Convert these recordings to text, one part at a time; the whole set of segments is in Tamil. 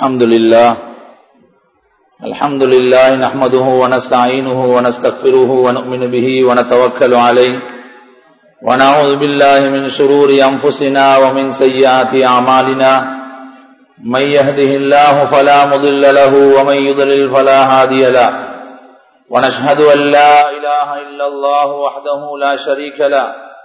الحمد لله الحمد لله نحمده ونستعينه ونستغفره ونؤمن به ونتوكل عليه ونعوذ بالله من شرور أنفسنا ومن سيئات أعمالنا من يهده الله فلا مضل له ومن يضلل فلا هادي له ونشهد أن لا إله إلا الله وحده لا شريك له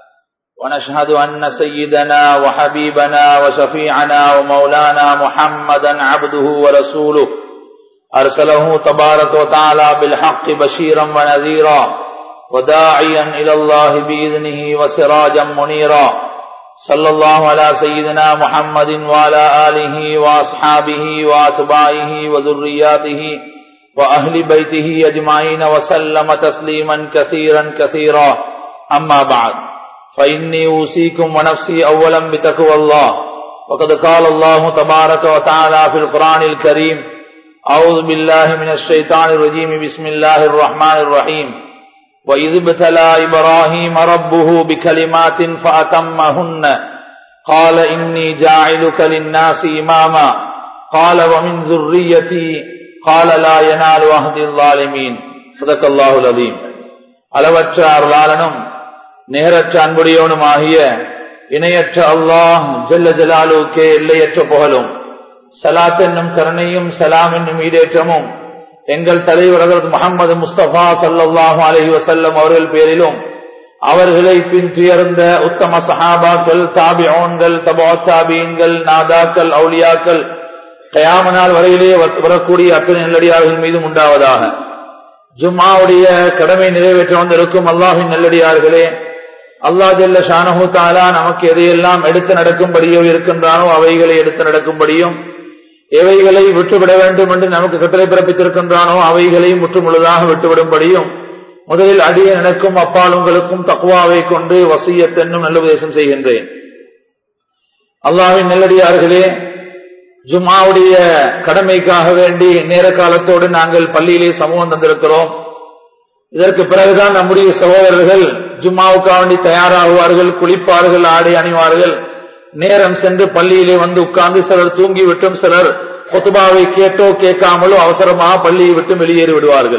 ونشهد أن سيدنا وحبيبنا وشفيعنا ومولانا محمدا عبده ورسوله أرسله تبارك وتعالى بالحق بشيرا ونذيرا وداعيا إلى الله بإذنه وسراجا منيرا صلى الله على سيدنا محمد وعلى آله وأصحابه وأتباعه وذرياته وأهل بيته أجمعين وسلم تسليما كثيرا كثيرا أما بعد فإني أوصيكم ونفسي أولا بتقوى الله وقد قال الله تبارك وتعالى في القرآن الكريم أعوذ بالله من الشيطان الرجيم بسم الله الرحمن الرحيم وإذ ابتلى إبراهيم ربه بكلمات فأتمهن قال إني جاعلك للناس إماما قال ومن ذريتي قال لا ينال أهد الظالمين صدق الله العظيم அளவற்ற அருளாளனும் நேரற்ற அன்புடையவனுமாகிய இணையற்ற அல்லாஹ் ஜல்ல ஜலாலுக்கே எல்லையற்ற புகழும் சலாத் என்னும் கருணையும் சலாம் என்னும் ஈடேற்றமும் எங்கள் தலைவர் முகமது முஸ்தபா சல்லாஹு அலஹி வசல்லம் அவர்கள் பேரிலும் அவர்களை பின் துயர்ந்த உத்தம சஹாபாக்கள் தாபியோன்கள் தபா தாபீன்கள் நாதாக்கள் அவுலியாக்கள் கயாமனால் வரையிலே வரக்கூடிய அத்தனை நல்லடியார்கள் மீதும் உண்டாவதாக ஜும்மாவுடைய கடமை நிறைவேற்ற வந்திருக்கும் அல்லாஹின் நல்லடியார்களே அல்லா ஜல்ல ஷானஹூ தாலா நமக்கு எதையெல்லாம் எடுத்து நடக்கும்படியோ இருக்கின்றானோ அவைகளை எடுத்து நடக்கும்படியும் எவைகளை விட்டுவிட வேண்டும் என்று நமக்கு கட்டளை பிறப்பித்திருக்கின்றானோ அவைகளை முற்றுமுழுதாக விட்டுவிடும்படியும் முதலில் அடிய எனக்கும் அப்பால் உங்களுக்கும் தக்குவாவை கொண்டு வசியத்தென்னும் நல்ல உபதேசம் செய்கின்றேன் அல்லாவின் நல்லடியார்களே ஜும்மாவுடைய கடமைக்காக வேண்டி நேர காலத்தோடு நாங்கள் பள்ளியிலே சமூகம் தந்திருக்கிறோம் இதற்கு பிறகுதான் நம்முடைய சகோதரர்கள் ஜும்மாவுக்காக வேண்டி தயாராகுவார்கள் குளிப்பார்கள் ஆடை அணிவார்கள் நேரம் சென்று பள்ளியிலே வந்து உட்கார்ந்து சிலர் தூங்கி விட்டும் சிலர் கொத்துபாவை கேட்டோ கேட்காமலோ அவசரமாக பள்ளியை விட்டு வெளியேறி விடுவார்கள்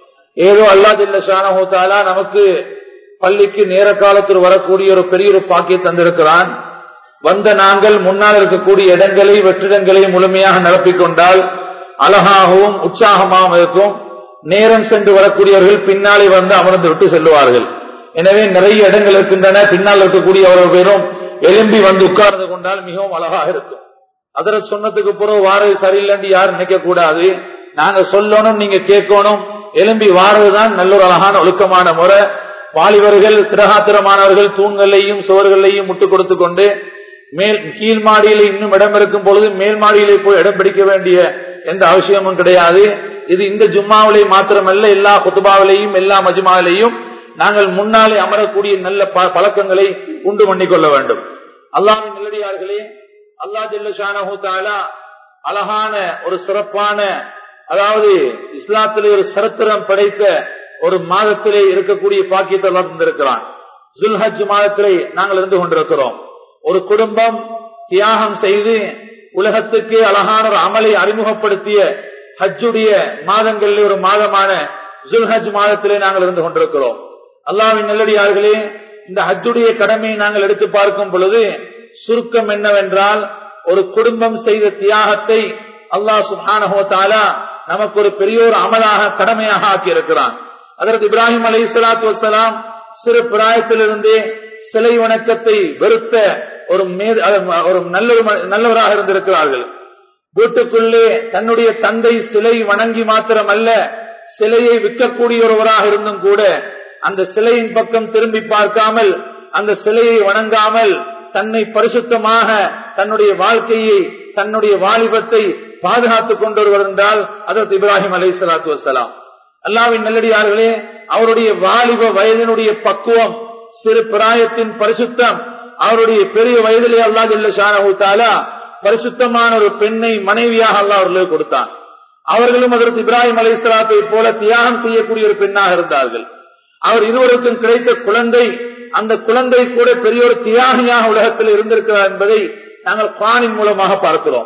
ஏதோ அல்லாதில்ல ஷானஹூத்தாலா நமக்கு பள்ளிக்கு நேர காலத்தில் வரக்கூடிய ஒரு பெரிய ஒரு பாக்கியை தந்திருக்கிறான் வந்த நாங்கள் முன்னால் இருக்கக்கூடிய இடங்களை வெற்றிடங்களை முழுமையாக நிரப்பிக் கொண்டால் அழகாகவும் உற்சாகமாகவும் இருக்கும் நேரம் சென்று வரக்கூடியவர்கள் பின்னாலே வந்து அமர்ந்து விட்டு செல்லுவார்கள் எனவே நிறைய இடங்கள் இருக்கின்றன பின்னால் இருக்கக்கூடிய அவர்கள் பேரும் எலும்பி வந்து உட்கார்ந்து கொண்டால் மிகவும் அழகாக இருக்கும் அதர சொன்னதுக்கு பிறகு வாரது சரியில்லைன்னு யாரும் நினைக்க கூடாது நாங்க சொல்லணும் நீங்க கேட்கணும் எலும்பி வாரதுதான் நல்ல ஒரு அழகான ஒழுக்கமான முறை வாலிபர்கள் திரகாத்திரமானவர்கள் தூண்களையும் சுவர்களையும் முட்டு கொடுத்து கொண்டு மேல் கீழ் மாடியில இன்னும் இடம் இருக்கும் பொழுது மேல் மாடியிலே போய் இடம் பிடிக்க வேண்டிய எந்த அவசியமும் கிடையாது இது இந்த ஜும்மாவிலே மாத்திரமல்ல எல்லா குத்துபாவிலையும் எல்லா மஜுமாவிலையும் நாங்கள் முன்னாலே அமரக்கூடிய நல்ல பழக்கங்களை உண்டு பண்ணிக்கொள்ள வேண்டும் அல்லாவின் நல்லடியார்களே அல்லா ஜெல்லஷானா அழகான ஒரு சிறப்பான அதாவது இஸ்லாத்திலே ஒரு சரித்திரம் படைத்த ஒரு மாதத்திலே இருக்கக்கூடிய பாக்கியத்தை எல்லாம் தந்திருக்கிறான் ஜுல்ஹஜ் மாதத்திலே நாங்கள் இருந்து கொண்டிருக்கிறோம் ஒரு குடும்பம் தியாகம் செய்து உலகத்துக்கு அழகான ஒரு அமலை அறிமுகப்படுத்திய ஹஜ்ஜுடைய மாதங்களில் ஒரு மாதமான ஜுல்ஹஜ் மாதத்திலே நாங்கள் இருந்து கொண்டிருக்கிறோம் அல்லாவின் நல்லடியார்களே இந்த ஹஜ்ஜுடைய கடமையை நாங்கள் எடுத்து பார்க்கும் பொழுது சுருக்கம் என்னவென்றால் ஒரு குடும்பம் செய்த தியாகத்தை அல்லாஹ் சுஹானஹோத்தாலா நமக்கு ஒரு பெரிய ஒரு அமலாக கடமையாக ஆக்கி இருக்கிறான் அதற்கு இப்ராஹிம் அலி சலாத்து வசலாம் சிறு பிராயத்திலிருந்தே சிலை வணக்கத்தை வெறுத்த ஒரு ஒரு நல்ல நல்லவராக இருந்திருக்கிறார்கள் வீட்டுக்குள்ளே தன்னுடைய தந்தை சிலை வணங்கி மாத்திரம் அல்ல சிலையை விற்கக்கூடிய ஒருவராக இருந்தும் கூட அந்த சிலையின் பக்கம் திரும்பி பார்க்காமல் அந்த சிலையை வணங்காமல் தன்னை பரிசுத்தமாக தன்னுடைய வாழ்க்கையை தன்னுடைய வாலிபத்தை பாதுகாத்துக் கொண்டொருவர் என்றால் அதற்கு இப்ராஹிம் அலை சலாத்து வசலாம் அல்லாவின் நல்லடியார்களே அவருடைய வாலிப வயதினுடைய பக்குவம் சிறு பிராயத்தின் பரிசுத்தம் அவருடைய பெரிய வயதிலே அல்லா ஜல்ல ஷானஹூத்தாலா பரிசுத்தமான ஒரு பெண்ணை மனைவியாக அல்லா அவர்களுக்கு கொடுத்தான் அவர்களும் அதற்கு இப்ராஹிம் அலை சலாத்தை போல தியாகம் செய்யக்கூடிய ஒரு பெண்ணாக இருந்தார்கள் அவர் இருவருக்கும் கிடைத்த குழந்தை அந்த குழந்தை கூட பெரிய ஒரு தியாகியாக உலகத்தில் இருந்திருக்கிறார் என்பதை நாங்கள் குரானின் மூலமாக பார்க்கிறோம்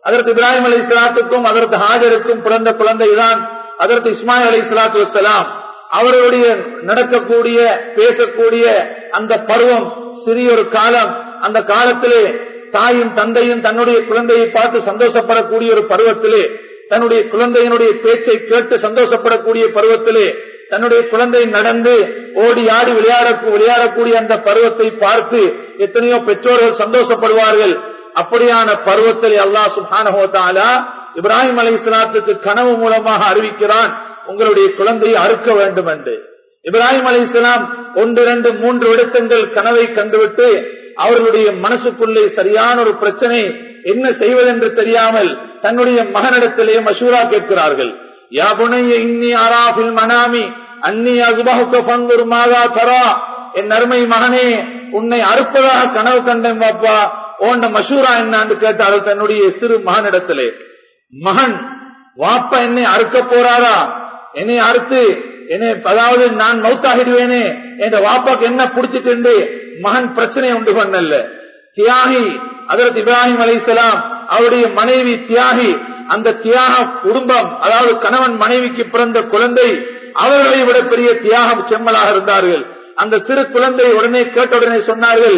அதற்கு இப்ராஹிம் அலி இஸ்லாத்துக்கும் அதற்கு ஹாஜருக்கும் பிறந்த குழந்தைதான் அதற்கு இஸ்மாயில் அலி இஸ்லாத்து வசலாம் அவர்களுடைய நடக்கக்கூடிய பேசக்கூடிய அந்த பருவம் சிறிய ஒரு காலம் அந்த காலத்திலே தாயும் தந்தையும் தன்னுடைய குழந்தையை பார்த்து சந்தோஷப்படக்கூடிய ஒரு பருவத்திலே தன்னுடைய குழந்தையினுடைய பேச்சை கேட்டு சந்தோஷப்படக்கூடிய பருவத்திலே தன்னுடைய குழந்தை நடந்து ஓடி ஆடி விளையாட விளையாடக்கூடிய அந்த பருவத்தை பார்த்து எத்தனையோ பெற்றோர்கள் சந்தோஷப்படுவார்கள் அப்படியான பருவத்தில் அல்லாஹ் சுபானஹோதாலா இப்ராஹிம் அலி இஸ்லாத்துக்கு கனவு மூலமாக அறிவிக்கிறான் உங்களுடைய குழந்தையை அறுக்க வேண்டும் என்று இப்ராஹிம் அலி இஸ்லாம் ஒன்று இரண்டு மூன்று விடுத்தங்கள் கனவை கண்டுவிட்டு அவர்களுடைய மனசுக்குள்ளே சரியான ஒரு பிரச்சனை என்ன செய்வதென்று தெரியாமல் தன்னுடைய மகனிடத்திலே மசூரா கேட்கிறார்கள் யாபுனைய இன்னி ஆராபில் மனாமி அன்னி அசுபகுக்க பங்குரு மாதா தரா என் அருமை மகனே உன்னை அறுப்பதாக கனவு கண்டேன் பாப்பா ஓண்ட மசூரா என்னான்னு கேட்டார்கள் தன்னுடைய சிறு மகனிடத்திலே மகன் வாப்பா என்னை அறுக்க போறாரா என்னை அறுத்து என்னை அதாவது நான் மௌத்தாகிடுவேனே என்ற வாப்பாக்கு என்ன பிடிச்சிட்டு மகன் பிரச்சனை உண்டு பண்ணல தியாகி அதற்கு இப்ராஹிம் அலிசலாம் அவருடைய மனைவி தியாகி அந்த தியாக குடும்பம் அதாவது கணவன் மனைவிக்கு பிறந்த குழந்தை அவர்களை விட பெரிய தியாகம் செம்மலாக இருந்தார்கள் அந்த சிறு குழந்தை உடனே கேட்ட உடனே சொன்னார்கள்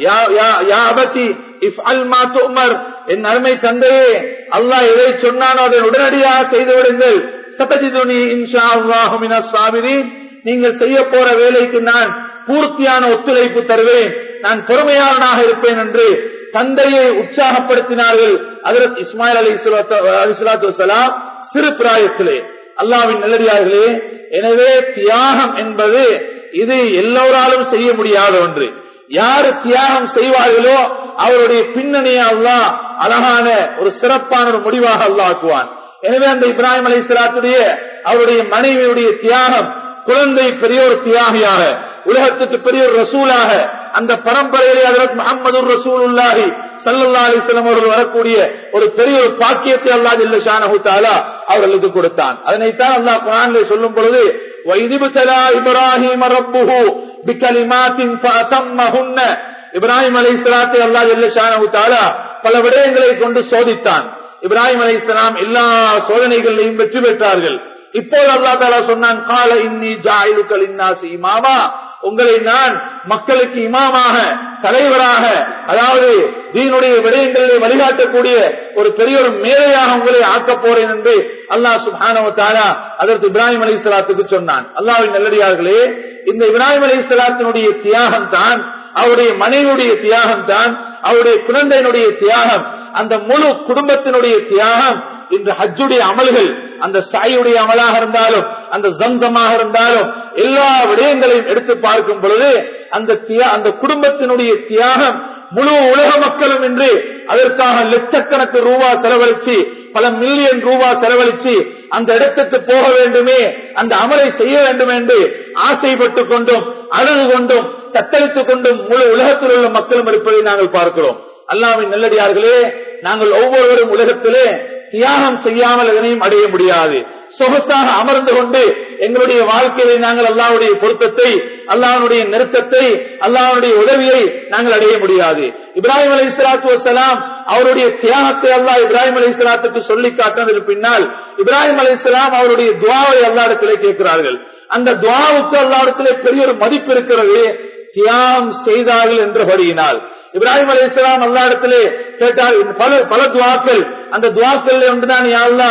என் அருமை தந்தையே அல்லாஹ் எதை சொன்னானோ அதை உடனடியாக செய்து விடுங்கள் சதஜிதுனி இன்ஷா அல்லாஹுமினாபிரி நீங்கள் செய்ய போற வேலைக்கு நான் பூர்த்தியான ஒத்துழைப்பு தருவேன் நான் பொறுமையாளனாக இருப்பேன் என்று தந்தையை உற்சாகப்படுத்தினார்கள் அதற்கு இஸ்மாயில் அலி அலிஸ்லாத்து வலாம் சிறு பிராயத்திலே அல்லாவின் நல்லடியார்களே எனவே தியாகம் என்பது இது எல்லோராலும் செய்ய முடியாத ஒன்று யாரு தியாகம் செய்வார்களோ அவருடைய பின்னணியை அல்லா அழகான ஒரு சிறப்பான ஒரு முடிவாக அல்லாக்குவான் எனவே அந்த இப்ராஹிம் அலி இஸ்லாத்துடைய அவருடைய மனைவியுடைய தியாகம் குழந்தை பெரிய ஒரு தியாகியாக உலகத்துக்கு பெரிய ஒரு ரசூலாக அந்த பரம்பரையிலே அதற்கு முகமது ரசூலுல்லாஹி சல்லல்லா அலிஸ்லாம் அவர்கள் வரக்கூடிய ஒரு பெரிய ஒரு பாக்கியத்தை அல்லா ஜில்ல ஷானஹுத்தாலா அவர்களுக்கு கொடுத்தான் அதனைத்தான் அல்லாஹ் குரானிலே சொல்லும் பொழுது வைதிபுத்தலா இப்ராஹிம் ரப்புஹு பிகலிமாத்தின் ஃபஅதம்மஹுன்ன இப்ராஹிம் அலைஹிஸ்ஸலாத்தை அல்லாஹ் ஜில்ல ஷானஹுத்தாலா பல விடயங்களை கொண்டு சோதித்தான் இப்ராஹிம் அலைஹிஸ்ஸலாம் எல்லா சோதனைகளிலையும் வெற்றி பெற்றார்கள் இப்போது அல்லா தாலா சொன்னான் கால இன்னி ஜாயிலுக்கல் இன்னாசி இமாமா உங்களை நான் மக்களுக்கு இமாமாக தலைவராக அதாவது தீனுடைய விடயங்களிலே வழிகாட்டக்கூடிய ஒரு பெரிய ஒரு மேலையாக உங்களை ஆக்கப் போறேன் என்று அல்லாஹ் சுபானவ தாரா அதற்கு இப்ராஹிம் அலி இஸ்லாத்துக்கு சொன்னான் அல்லாவின் நல்லடியார்களே இந்த இப்ராஹிம் அலி இஸ்லாத்தினுடைய தியாகம் தான் அவருடைய மனைவியுடைய தியாகம் தான் அவருடைய குழந்தையினுடைய தியாகம் அந்த முழு குடும்பத்தினுடைய தியாகம் இன்று ஹஜ்ஜுடைய அமல்கள் அந்த சாயுடைய அமலாக இருந்தாலும் அந்த ஜம்சமாக இருந்தாலும் எல்லா விடயங்களையும் எடுத்து பார்க்கும் பொழுது அந்த அந்த குடும்பத்தினுடைய தியாகம் முழு உலக மக்களும் இன்று அதற்காக லட்சக்கணக்கு ரூபா செலவழிச்சு பல மில்லியன் ரூபா செலவழிச்சு அந்த இடத்துக்கு போக வேண்டுமே அந்த அமலை செய்ய வேண்டும் என்று ஆசைப்பட்டுக் கொண்டும் அழகு கொண்டும் தத்தளித்துக் கொண்டும் முழு உலகத்தில் உள்ள மக்களும் இருப்பதை நாங்கள் பார்க்கிறோம் அல்லாவின் நல்லடியார்களே நாங்கள் ஒவ்வொருவரும் உலகத்திலே தியாகம் செய்யாமல் எதனையும் அடைய முடியாது சொகத்தாக அமர்ந்து கொண்டு எங்களுடைய வாழ்க்கையிலே நாங்கள் அல்லாவுடைய பொருத்தத்தை அல்லாவுடைய நெருக்கத்தை அல்லாவுடைய உதவியை நாங்கள் அடைய முடியாது இப்ராஹிம் அலி இஸ்லாத்து வசலாம் அவருடைய தியாகத்தை அல்லா இப்ராஹிம் அலி இஸ்லாத்துக்கு சொல்லி காட்டினதற்கு பின்னால் இப்ராஹிம் அலி இஸ்லாம் அவருடைய துவாவை அல்லாடத்திலே கேட்கிறார்கள் அந்த துவாவுக்கு அல்லாடத்திலே பெரிய ஒரு மதிப்பு இருக்கிறது தியாகம் செய்தார்கள் என்று வருகினால் இப்ராஹிம் அலி இஸ்லாம் அல்லா இடத்திலே கேட்டால் பல பல துவாக்கள் அந்த துவாக்கள் ஒன்றுதான் யாழ்லா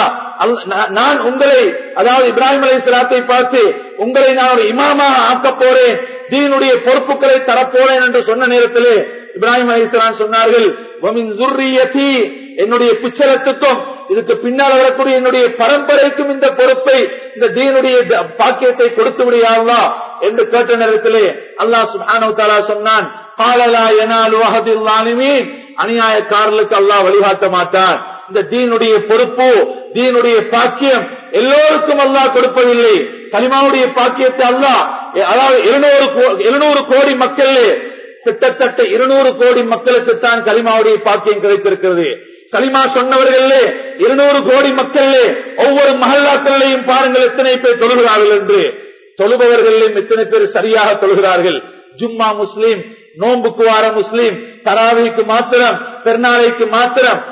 நான் உங்களை அதாவது இப்ராஹிம் அலி இஸ்லாத்தை பார்த்து உங்களை நான் ஒரு இமாமாக ஆக்கப் போறேன் தீனுடைய பொறுப்புகளை தரப்போறேன் என்று சொன்ன நேரத்திலே இப்ராஹிம் அலி இஸ்லாம் சொன்னார்கள் என்னுடைய பிச்சலத்துக்கும் இதுக்கு பின்னால் வரக்கூடிய என்னுடைய பரம்பரைக்கும் இந்த பொறுப்பை இந்த தீனுடைய பாக்கியத்தை கொடுத்து விடையாவா என்று கேட்ட நேரத்திலே அல்லாஹ் சுஹானோ தாலா சொன்னான் காலலா எனால் அநியாயக்காரர்களுக்கு அல்லாஹ் வழிகாட்ட மாட்டான் இந்த தீனுடைய பொறுப்பு தீனுடைய பாக்கியம் எல்லோருக்கும் அல்லாஹ் கொடுப்பதில்லை கலிமாவுடைய பாக்கியத்தை அல்லாஹ் அதாவது இருநூறு இருநூறு கோடி மக்கள் கிட்டத்தட்ட இருநூறு கோடி மக்களுக்கு தான் கலிமாவுடைய பாக்கியம் கிடைத்திருக்கிறது கலிமா சொன்னவர்களே இருநூறு கோடி மக்களே ஒவ்வொரு மகல்லாக்களையும் பாருங்கள் எத்தனை பேர் தொழுகிறார்கள் என்று தொழுபவர்களையும் எத்தனை பேர் சரியாக தொழுகிறார்கள் ஜும்மா முஸ்லீம் நோம்புக்கு வார முஸ்லீம் தராவிக்கு மாத்திரம் பெருநாளைக்கு மாத்திரம்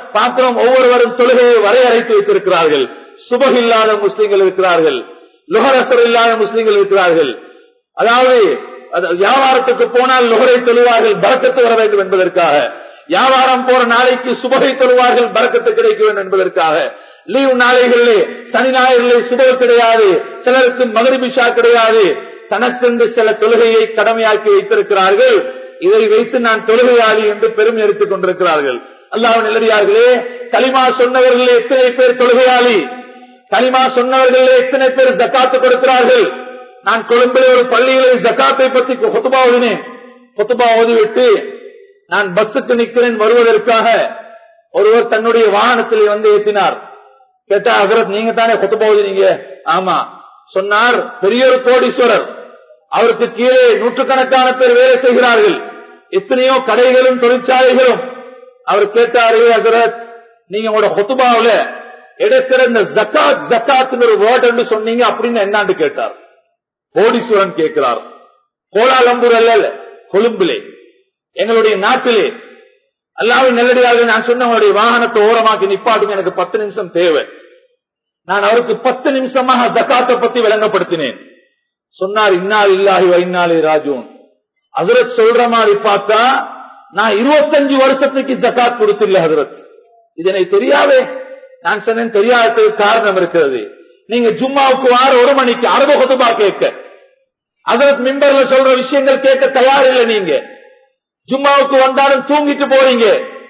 பார்க்கிறோம் ஒவ்வொருவரும் தொழுகையை வரையறைத்து வைத்திருக்கிறார்கள் சுபக இல்லாத முஸ்லிம்கள் இருக்கிறார்கள் லுகரசர் இல்லாத முஸ்லிம்கள் இருக்கிறார்கள் அதாவது அது வியாபாரத்துக்கு போனால் லுகரை தொழுவார்கள் பறக்கத்து வர வேண்டும் என்பதற்காக வியாபாரம் போற நாளைக்கு சுபகை தொழுவார்கள் பறக்கத்து கிடைக்க வேண்டும் என்பதற்காக லீவு நாளைகளிலே சனி ஞாயிறிலே சுபக கிடையாது சிலருக்கு மகரிபிஷா கிடையாது தனக்கென்று சில தொழுகையை கடமையாக்கி வைத்திருக்கிறார்கள் இதை வைத்து நான் தொழுகையாளி என்று பெருமை எடுத்துக் கொண்டிருக்கிறார்கள் அல்லாஹ் நிலடியார்களே களிமா சொன்னவர்களே எத்தனை பேர் தொழுகையாளி களிமா சொன்னவர்களே எத்தனை பேர் ஜக்காத்து கொடுக்கிறார்கள் நான் கொழும்பில் ஒரு பள்ளியிலே ஜக்காத்தை பற்றி கொத்துபா ஓதினேன் கொத்துபா ஓதிவிட்டு நான் பஸ்ஸுக்கு நிற்கிறேன் வருவதற்காக ஒருவர் தன்னுடைய வாகனத்திலே வந்து ஏற்றினார் கேட்டா ஹசரத் நீங்க தானே கொத்துபா ஓதினீங்க ஆமா சொன்னார் பெரிய ஒரு கோடீஸ்வரர் அவருக்கு கீழே நூற்றுக்கணக்கான பேர் வேலை செய்கிறார்கள் எத்தனையோ கடைகளும் தொழிற்சாலைகளும் அவர் கேட்டாரு ஹசரத் நீங்க உங்களோட கொத்துபாவில எடுக்கிற இந்த ஜக்காத் ஜக்காத் ஒரு வேர்ட் என்று சொன்னீங்க அப்படின்னு என்னான்னு கேட்டார் கோடீஸ்வரன் கேட்கிறார் கோலாலம்பூர் அல்ல கொழும்பிலே எங்களுடைய நாட்டிலே அல்லாவின் நல்லடியாக நான் சொன்ன உங்களுடைய வாகனத்தை ஓரமாக்கி நிப்பாட்டுங்க எனக்கு பத்து நிமிஷம் தேவை நான் அவருக்கு பத்து நிமிஷமாக ஜக்காத்தை பத்தி விளங்கப்படுத்தினேன் சொன்னார் இன்னால் இல்லாஹி வைநாளி ராஜூன் ஹசரத் சொல்ற மாதிரி பார்த்தா நான் இருபத்தஞ்சு வருஷத்துக்கு ஜக்காத் கொடுத்தில்ல ஹசரத் இது எனக்கு தெரியாதே நான் சொன்னேன் தெரியாததுக்கு காரணம் இருக்கிறது நீங்க ஜும்மாவுக்கு வார ஒரு மணிக்கு அரபு கொத்துபா கேட்க ஹசரத் மிம்பர்ல சொல்ற விஷயங்கள் கேட்க தயார் இல்லை நீங்க ஜும்மாவுக்கு வந்தாலும் தூங்கிட்டு போறீங்க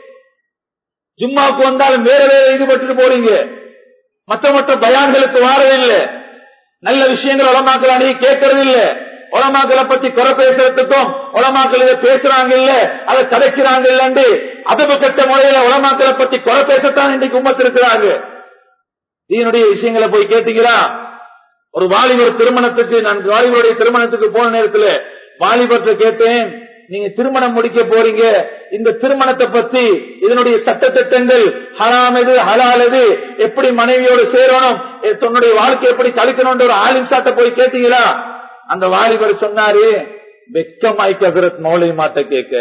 ஜும்மாவுக்கு வந்தாலும் வேற வேற ஈடுபட்டு போறீங்க மற்ற மற்ற பயான்களுக்கு வாரதில்லை நல்ல விஷயங்கள் உலமாக்கள் அணி கேட்கறது இல்ல உலமாக்களை பத்தி குறை பேசுறதுக்கும் உலமாக்கள் இதை பேசுறாங்க இல்ல அதை கதைக்கிறாங்க இல்லன்னு அதவு கட்ட முறையில உலமாக்களை பத்தி குறை பேசத்தான் இன்றைக்கு உமத்து இருக்கிறாங்க இதனுடைய விஷயங்களை போய் கேட்டீங்களா ஒரு வாலிபர் திருமணத்துக்கு நான் வாலிபருடைய திருமணத்துக்கு போன நேரத்துல வாலிபர்கிட்ட கேட்டேன் நீங்க திருமணம் முடிக்க போறீங்க இந்த திருமணத்தை பத்தி இதனுடைய சட்டத்திட்டங்கள் ஹராம் எது ஹலால் எது எப்படி மனைவியோடு சேரணும் எ- தன்னுடைய வாழ்க்கை எப்படி கழிக்கணும் ஒரு ஆலிம் சாட்ட போய் கேட்டீங்களா அந்த வாலிபர் சொன்னாரு வெக்கமாய்க்கு ஹசரத் மௌலை மாட்ட கேட்க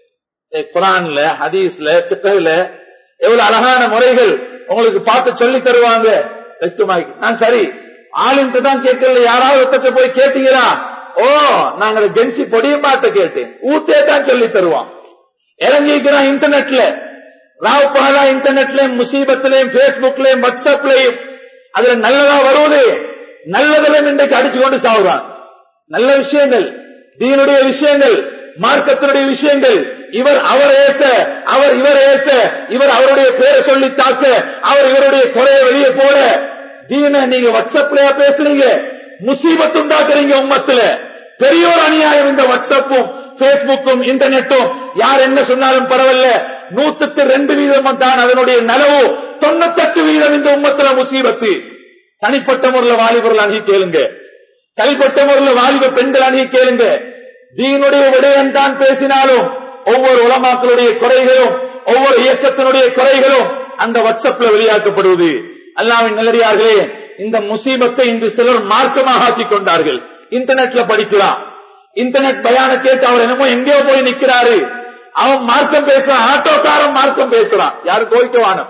ஏ, குரான்ல ஹதீஸ்ல பித்தகுல எவ்வளவு அழகான முறைகள் உங்களுக்கு பார்த்து சொல்லி தருவாங்க வெக்கமாய்க்கு நான் சரி ஆளுன்ட்டு தான் கேட்கல யாராவது ஒருத்தட்ட போய் கேட்டீங்களா ஓ நாங்க ஜென்சி பொடியம்மாட்ட கேட்டேன் ஊத்தே தான் சொல்லி தருவான் இறங்கிக்கிறான் இன்டர்நெட்ல ராவ் பகலா இன்டர்நெட்லயும் முசீபத்திலையும் பேஸ்புக்லயும் வாட்ஸ்அப்லயும் அதுல நல்லதா வருவது நல்லதிலும் இன்றைக்கு அடிச்சு கொண்டு சாவுறான் நல்ல விஷயங்கள் தீனுடைய விஷயங்கள் மார்க்கத்தினுடைய விஷயங்கள் இவர் அவர் ஏற்ற அவர் இவர் ஏற்ற இவர் அவருடைய பேரை சொல்லி தாக்க அவர் இவருடைய குறைய வெளியே போட தீன நீங்க வாட்ஸ்அப்லயா பேசுறீங்க முசீபத்து உண்டாக்குறீங்க உம்மத்துல பெரிய ஒரு அநியாயம் இந்த வாட்ஸ்அப்பும் பேஸ்புக்கும் இன்டர்நெட்டும் யார் என்ன சொன்னாலும் பரவாயில்ல நூத்துக்கு ரெண்டு வீதம் தான் அதனுடைய நலவு தொண்ணூத்தெட்டு வீதம் இந்த உம்மத்துல முசீபத்து தனிப்பட்ட முறையில் வாலிபர்கள் அணுகி கேளுங்க தனிப்பட்ட முறையில் வாலிப பெண்கள் அணுகி கேளுங்க தீனுடைய விடயம் தான் பேசினாலும் ஒவ்வொரு உலமாக்களுடைய குறைகளும் ஒவ்வொரு இயக்கத்தினுடைய குறைகளும் அந்த வாட்ஸ்அப்ல வெளியாக்கப்படுவது அல்லாவின் நல்லடியார்களே இந்த முசீபத்தை இன்று சிலர் மார்க்கமாக ஆக்கிக் கொண்டார்கள் இன்டர்நெட்ல படிக்கிறான் இன்டர்நெட் பயான கேட்டு அவர் என்னமோ எங்கேயோ போய் நிக்கிறாரு அவன் மார்க்கம் பேசுறான் ஆட்டோக்காரன் மார்க்கம் பேசுறான் யாரு கோரிக்கவானம்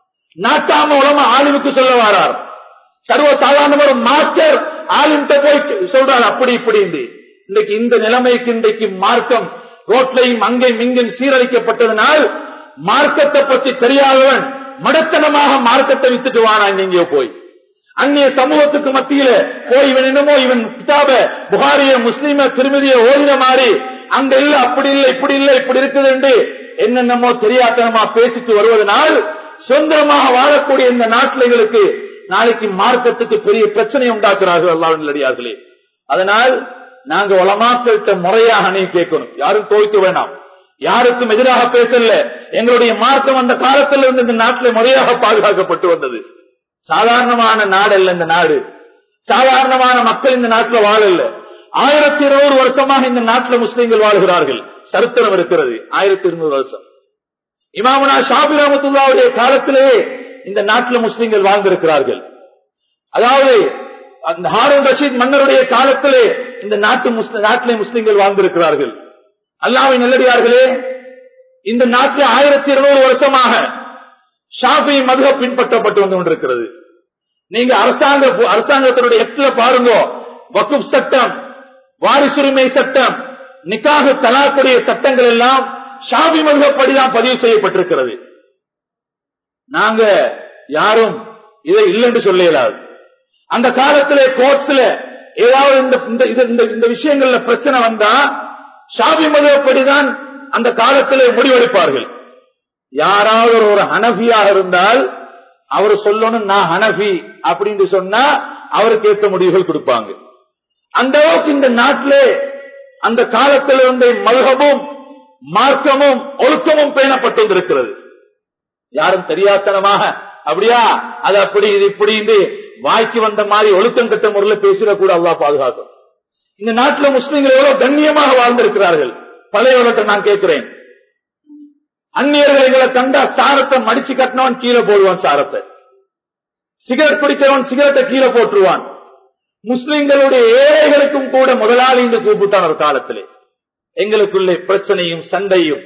நாட்டாம உலமா ஆளுவுக்கு சொல்ல வாரார் சர்வ சாதாரண ஒரு மாஸ்டர் ஆளுன்ட்ட போய் சொல்றாரு அப்படி இப்படி இன்றைக்கு இந்த நிலைமைக்கு இன்றைக்கு மார்க்கம் ரோட்லையும் அங்கேயும் இங்கும் சீரழிக்கப்பட்டதனால் மார்க்கத்தை பற்றி தெரியாதவன் மடத்தனமாக மார்க்கத்தை வித்துட்டு வாரான் எங்கேயோ போய் அந்நிய சமூகத்துக்கு மத்தியில போய் இவன் என்னமோ இவன் கிதாப புகாரிய முஸ்லீம திருமதிய ஓதின மாதிரி அங்க இல்ல அப்படி இல்ல இப்படி இல்ல இப்படி இருக்குது என்று என்னென்னமோ தெரியாதனமா பேசிட்டு வருவதனால் சுதந்திரமாக வாழக்கூடிய இந்த நாட்டிலைகளுக்கு நாளைக்கு மார்க்கத்துக்கு பெரிய பிரச்சனை உண்டாக்குறார்கள் அல்லாவின் அடியார்களே அதனால் நாங்க உலமாக்கள்கிட்ட முறையாக அணி கேட்கணும் யாரும் தோய்க்க வேணாம் யாருக்கும் எதிராக பேசல எங்களுடைய மார்க்கம் அந்த காலத்தில் இருந்து இந்த நாட்டில் முறையாக பாதுகாக்கப்பட்டு வந்தது சாதாரணமான நாடு அல்ல இந்த நாடு சாதாரணமான மக்கள் இந்த நாட்டில் வாழல ஆயிரத்தி இருநூறு வருஷமாக இந்த நாட்டில் முஸ்லீம்கள் வாழ்கிறார்கள் சரித்திரம் இருக்கிறது ஆயிரத்தி இருநூறு வருஷம் இமாமனா ஷாபி ரஹமத்துல்லாவுடைய காலத்திலேயே இந்த நாட்டில் முஸ்லீம்கள் வாழ்ந்திருக்கிறார்கள் அதாவது அந்த ஹாரூன் ரஷீத் மன்னருடைய காலத்திலே இந்த நாட்டு முஸ்லிம் நாட்டிலே முஸ்லீம்கள் வாழ்ந்திருக்கிறார்கள் அல்லாவின் நல்லடியார்களே இந்த நாட்டில் ஆயிரத்தி இருநூறு வருஷமாக ஷாஃபி மதுக பின்பற்றப்பட்டு வந்து கொண்டிருக்கிறது நீங்க அரசாங்க அரசாங்கத்தினுடைய எத்துல பாருங்க வகுப் சட்டம் வாரிசுரிமை சட்டம் நிக்காக தலாக்குடைய சட்டங்கள் எல்லாம் ஷாபி மதுகப்படிதான் பதிவு செய்யப்பட்டிருக்கிறது நாங்க யாரும் இதை இல்லைன்னு சொல்ல இயலாது அந்த காலத்திலே கோர்ட்ஸ்ல ஏதாவது இந்த- இந்த- இது- இந்த- இந்த விஷயங்கள்ல பிரச்சனை வந்தா ஷாபி மதுகப்படிதான் அந்த காலத்திலே முடிவெடுப்பார்கள் யாராவது ஒரு- ஒரு ஹனஃபியாக இருந்தால் அவர் சொல்லணும் நான் ஹனஃபி அப்படின்னு சொன்னா அவருக்கு ஏற்ற முடிவுகள் கொடுப்பாங்க அந்த அளவுக்கு இந்த நாட்டிலே அந்த காலத்தில் இருந்த மதுகமும் மார்க்கமும் ஒழுக்கமும் பேணப்பட்டு வந்திருக்கிறது யாரும் தெரியாத்தனமாக அப்படியா அது அப்படி இது இப்படி என்று வாய்க்கு வந்த மாதிரி ஒழுக்கம் கட்ட முறையில் பேசிடக்கூட அல்லாஹ் பாதுகாக்கும் இந்த நாட்டில் முஸ்லிம்கள் எவ்வளவு கண்ணியமாக வாழ்ந்திருக்கிறார்கள் பழையவர்கிட்ட நான் கேட்கிறேன் அந்நியர்கள் எங்களை கண்டா சாரத்தை மடிச்சு கட்டினவன் கீழே போடுவான் சாரத்தை சிகரெட் பிடிக்கிறவன் சிகரெட்டை கீழே போட்டுருவான் முஸ்லிம்களுடைய ஏழைகளுக்கும் கூட முதலாளி என்று கூப்பிட்டான் ஒரு காலத்திலே எங்களுக்குள்ளே பிரச்சனையும் சண்டையும்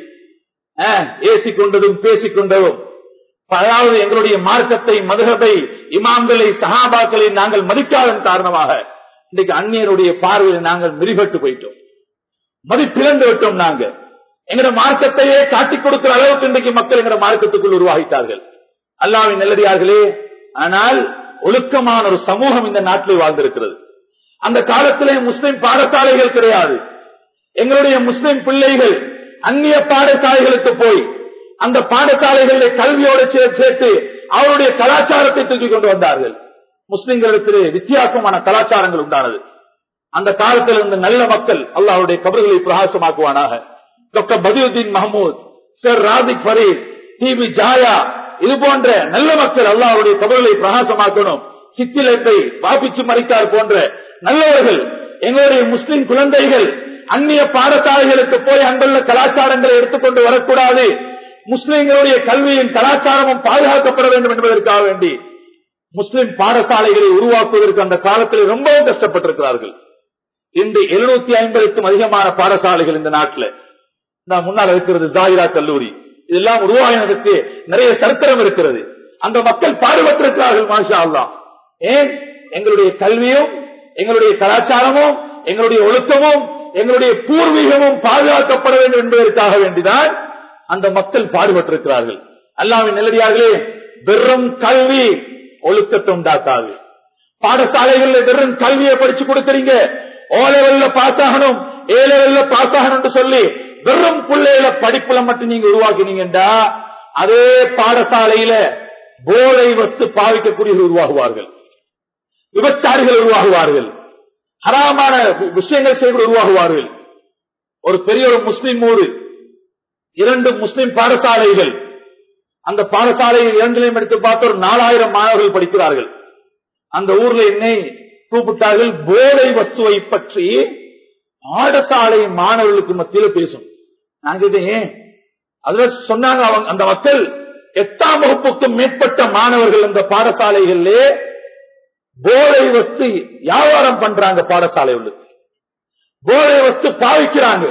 ஏசி கொண்டதும் பேசிக் கொண்டதும் அதாவது எங்களுடைய மார்க்கத்தை மதுகபை இமாம்களை சஹாபாக்களை நாங்கள் மதிக்காதன் காரணமாக இன்றைக்கு அந்நியருடைய பார்வையில் நாங்கள் மிரிபட்டு போயிட்டோம் மதிப்பிழந்து விட்டோம் நாங்க எங்கட மார்க்கத்தையே காட்டிக் கொடுக்கிற அளவுக்கு இன்றைக்கு மக்கள் எங்கட மார்க்கத்துக்குள் உருவாகிட்டார்கள் அல்லாவின் நல்லடியார்களே ஆனால் ஒழுக்கமான ஒரு சமூகம் இந்த நாட்டில் வாழ்ந்திருக்கிறது அந்த காலத்திலே முஸ்லிம் பாடசாலைகள் கிடையாது எங்களுடைய முஸ்லிம் பிள்ளைகள் அந்நிய பாடசாலைகளுக்கு போய் அந்த பாடசாலைகளில் கல்வியோடு சே- சேர்த்து அவருடைய கலாச்சாரத்தை தூக்கிக் கொண்டு வந்தார்கள் முஸ்லிம்களிடத்திலே வித்தியாசமான கலாச்சாரங்கள் உண்டானது அந்த காலத்தில் இருந்த நல்ல மக்கள் அல்லாஹ்வுடைய கபர்களை பிரகாசமாக்குவானாக doctor Badiuddin Mahmood sir Razik Fareed TV ஜாயா இது போன்ற நல்ல மக்கள் அல்லாஹ்வுடைய கபர்களை பிரகாசமாக்கணும் சித்திலத்தை வாபிச்சு மறைக்கார் போன்ற நல்லவர்கள் எங்களுடைய முஸ்லிம் குழந்தைகள் அந்நிய பாடசாலைகளுக்கு போய் அங்குள்ள கலாச்சாரங்களை எடுத்துக்கொண்டு வரக்கூடாது முஸ்லிம்களுடைய கல்வியின் கலாச்சாரமும் பாதுகாக்கப்பட வேண்டும் என்பதற்காக வேண்டி முஸ்லிம் பாடசாலைகளை உருவாக்குவதற்கு அந்த காலத்தில் ரொம்பவும் கஷ்டப்பட்டிருக்கிறார்கள் இன்று எழுநூத்தி ஐம்பதுக்கும் அதிகமான பாடசாலைகள் இந்த நாட்டில் நான் முன்னால் இருக்கிறது ஜாகிரா கல்லூரி இதெல்லாம் உருவாகினதற்கு நிறைய சரித்திரம் இருக்கிறது அந்த மக்கள் பாடுபட்டிருக்கிறார்கள் மாஷா அல்லாஹ் ஏன் எங்களுடைய கல்வியும் எங்களுடைய கலாச்சாரமும் எங்களுடைய ஒழுக்கமும் எங்களுடைய பூர்வீகமும் பாதுகாக்கப்பட வேண்டும் என்பதற்காக வேண்டிதான் அந்த மக்கள் பாடுபட்டிருக்கிறார்கள் அல்லாவின் நிலடியார்களே வெறும் கல்வி ஒழுக்கத்தை உண்டாக்காது பாடசாலைகள்ல வெறும் கல்வியை படிச்சு கொடுக்கறீங்க ஓ லெவல்ல பாஸ் ஆகணும் ஏ லெவல்ல பாஸ் ஆகணும் சொல்லி வெறும் பிள்ளைகள படிப்புல மட்டும் நீங்க உருவாக்கினீங்கடா அதே பாடசாலையில போதை வத்து பாவிக்கக்கூடியவர்கள் உருவாகுவார்கள் விபச்சாரிகள் உருவாகுவார்கள் ஹராமான வி- விஷயங்கள் செய்து உருவாகுவார்கள் ஒரு பெரிய ஒரு முஸ்லிம் ஊரு இரண்டு முஸ்லிம் பாடசாலைகள் அந்த பாடசாலையில் இரண்டிலையும் எடுத்து பார்த்து ஒரு நாலாயிரம் மாணவர்கள் படிக்கிறார்கள் அந்த ஊர்ல என்னை கூப்பிட்டார்கள் போதை வசுவை பற்றி பாடசாலை மாணவர்களுக்கு மத்தியில பேசும் நான் கேட்டேன் ஏன் அதுல சொன்னாங்க அவங்க அந்த மக்கள் எட்டாம் வகுப்புக்கும் மேற்பட்ட மாணவர்கள் அந்த பாடசாலைகளிலே போதை வஸ்து வியாபாரம் பண்றாங்க பாடசாலை உள்ளது போதை வஸ்து பாவிக்கிறாங்க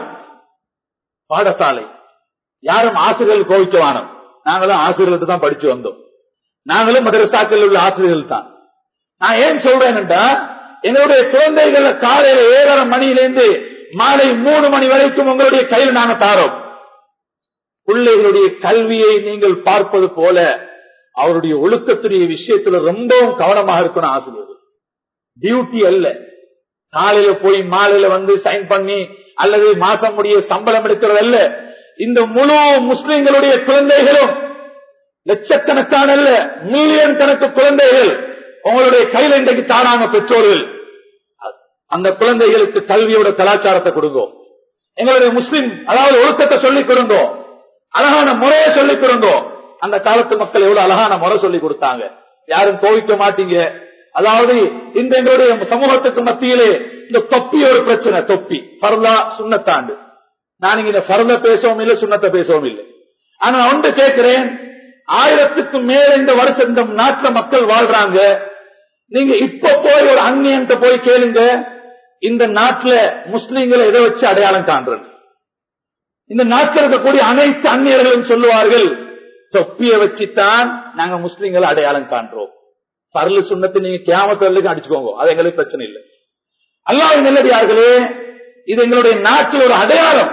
பாடசாலை யாரும் ஆசிரியர்கள் கோவிக்க வானம் நாங்களும் ஆசிரியர்கள் தான் படிச்சு வந்தோம் நாங்களும் மதரசாக்கள் உள்ள ஆசிரியர்கள் தான் நான் ஏன் சொல்றேன்டா என்னுடைய குழந்தைகளை காலையில ஏழரை மணியிலிருந்து மாலை மூணு மணி வரைக்கும் உங்களுடைய கையில் நாங்க தாரோம் பிள்ளைகளுடைய கல்வியை நீங்கள் பார்ப்பது போல அவருடைய ஒழுக்கத்துடைய விஷயத்துல ரொம்பவும் கவனமாக இருக்கணும் ஆசிரியர்கள் டியூட்டி அல்ல காலையில போய் மாலையில வந்து சைன் பண்ணி அல்லது மாசம் முடிய சம்பளம் எடுக்கிறது அல்ல இந்த முழு முஸ்லிம்களுடைய குழந்தைகளும் லட்சக்கணக்கான அல்ல மில்லியன் கணக்கு குழந்தைகள் உங்களுடைய கையில இன்றைக்கு தாராங்க பெற்றோர்கள் அந்த குழந்தைகளுக்கு கல்வியோட கலாச்சாரத்தை கொடுங்க எங்களுடைய முஸ்லிம் அதாவது ஒழுக்கத்தை சொல்லிக் கொடுங்க அழகான முறையை சொல்லிக் கொடுங்க அந்த காலத்து மக்கள் எவ்வளவு அழகான முறை சொல்லி கொடுத்தாங்க யாரும் கோவிக்க மாட்டீங்க அதாவது இந்த எங்களுடைய சமூகத்துக்கு மத்தியிலே இந்த தொப்பி ஒரு பிரச்சனை தொப்பி பரலா சுண்ணத்தாண்டு நான் இங்க இந்த பரல பேசவும் இல்லை சுண்ணத்தை பேசவும் இல்லை ஆனா ஒன்று கேட்கிறேன் ஆயிரத்துக்கு மேல இந்த வருஷம் இந்த நாட்டுல மக்கள் வாழ்றாங்க நீங்க இப்ப போய் ஒரு அந்நியன்ட்ட போய் கேளுங்க இந்த நாட்டுல முஸ்லீம்களை எதை வச்சு அடையாளம் காண்றது இந்த நாட்டில் இருக்கக்கூடிய அனைத்து அந்நியர்களும் சொல்லுவார்கள் தொப்பிய வச்சுத்தான் நாங்க முஸ்லிம்களை அடையாளம் காண்றோம் பரலு சுண்ணத்தை நீங்க கேமத்தலுக்கு அடிச்சுக்கோங்க அது எங்களுக்கு பிரச்சனை இல்லை அல்லாஹ் நல்லடியார்களே இது எங்களுடைய நாட்டில் ஒரு அடையாளம்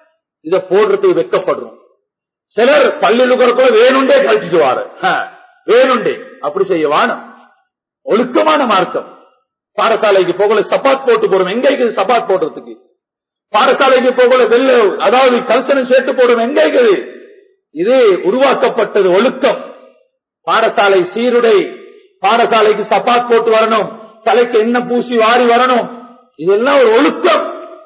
இதை போடுறதுக்கு வெக்கப்படுறோம் சிலர் பள்ளியில் வேணுண்டே கழிச்சுக்குவாரு வேணுண்டே அப்படி செய்ய வானம் ஒழுக்கமான மார்க்கம் பாடசாலைக்கு போகல சப்பாத் போட்டு போறோம் எங்க இருக்குது சப்பாத் போடுறதுக்கு பாடசாலைக்கு போகல வெள்ள அதாவது கல்சனம் சேர்த்து போடுறோம் எங்க இருக்குது இது உருவாக்கப்பட்டது ஒழுக்கம் பாடசாலை சீருடை பாடசாலைக்கு சப்பாத் போட்டு வரணும் தலைக்கு என்ன பூசி வாரி வரணும் இதெல்லாம் ஒரு ஒழுக்கம்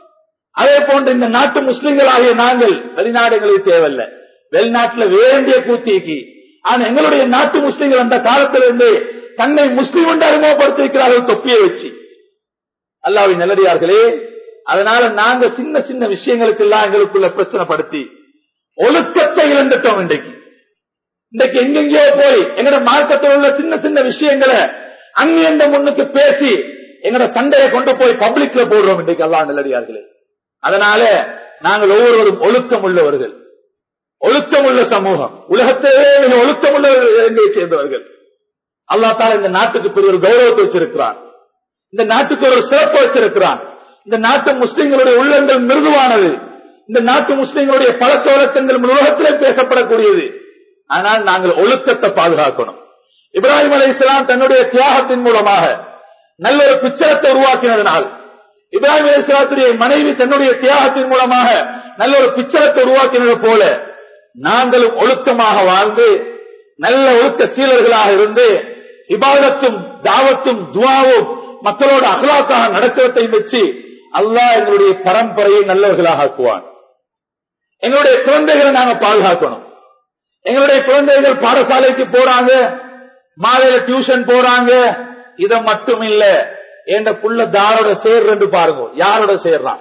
அதே போன்று இந்த நாட்டு முஸ்லிம்களாகிய நாங்கள் வெளிநாடுகளுக்கு தேவையில்லை வெளிநாட்டுல வேண்டிய கூத்திக்கு ஆனா எங்களுடைய நாட்டு முஸ்லிம்கள் அந்த காலத்திலிருந்து தன்னை முஸ்லிம் என்று அறிமுகப்படுத்திருக்கிறார்கள் தொப்பியை வச்சு அல்லாவின் நல்லடியார்களே அதனால நாங்க சின்ன சின்ன விஷயங்களுக்கு எல்லாம் எங்களுக்குள்ள பிரச்சனைப்படுத்தி ஒழுக்கத்தை இழந்துட்டோம் இன்றைக்கு இன்றைக்கு எங்கெங்கயோ போய் எங்கட மார்க்கத்தில் உள்ள சின்ன சின்ன விஷயங்களை அங்கிருந்த முன்னுக்கு பேசி எங்கட சண்டையை கொண்டு போய் பப்ளிக்ல போடுறோம் இன்றைக்கு எல்லாம் நல்லடியார்களே அதனால நாங்கள் ஒவ்வொருவரும் ஒழுக்கம் உள்ளவர்கள் ஒழுக்கம் உள்ள சமூகம் உலகத்திலே மிக ஒழுக்கம் உள்ளவர்களை சேர்ந்தவர்கள் அல்லா தால இந்த நாட்டுக்கு பெரிய ஒரு கௌரவத்தை வச்சிருக்கிறான் இந்த நாட்டுக்கு ஒரு சிறப்பு வச்சிருக்கிறான் இந்த நாட்டு முஸ்லிம்களுடைய உள்ளங்கள் மிருதுவானது இந்த நாட்டு முஸ்லிம்களுடைய பழக்க வழக்கங்கள் உலகத்திலே பேசப்படக்கூடியது ஆனால் நாங்கள் ஒழுக்கத்தை பாதுகாக்கணும் இப்ராஹிம் அலி இஸ்லாம் தன்னுடைய தியாகத்தின் மூலமாக நல்ல ஒரு பிச்சரத்தை உருவாக்கினதனால் இப்ராஹிம் அலி இஸ்லாத்துடைய மனைவி தன்னுடைய தியாகத்தின் மூலமாக நல்ல ஒரு பிச்சரத்தை உருவாக்கினது போல நாங்களும் ஒழுக்கமாக வாழ்ந்து நல்ல ஒழுக்க சீலர்களாக இருந்து இபாதத்தும் தாவத்தும் துவாவும் மக்களோட அகலாக்காக நடக்கிறதை வச்சு அல்லாஹ் எங்களுடைய பரம்பரையை நல்லவர்களாக ஆக்குவான் எங்களுடைய குழந்தைகளை நாங்க பாதுகாக்கணும் எங்களுடைய குழந்தைகள் பாடசாலைக்கு போறாங்க மாலையில டியூஷன் போறாங்க இத மட்டும் இல்ல என் புள்ள தாரோட சேர்றன்னு பாருங்க யாரோட சேர்றான்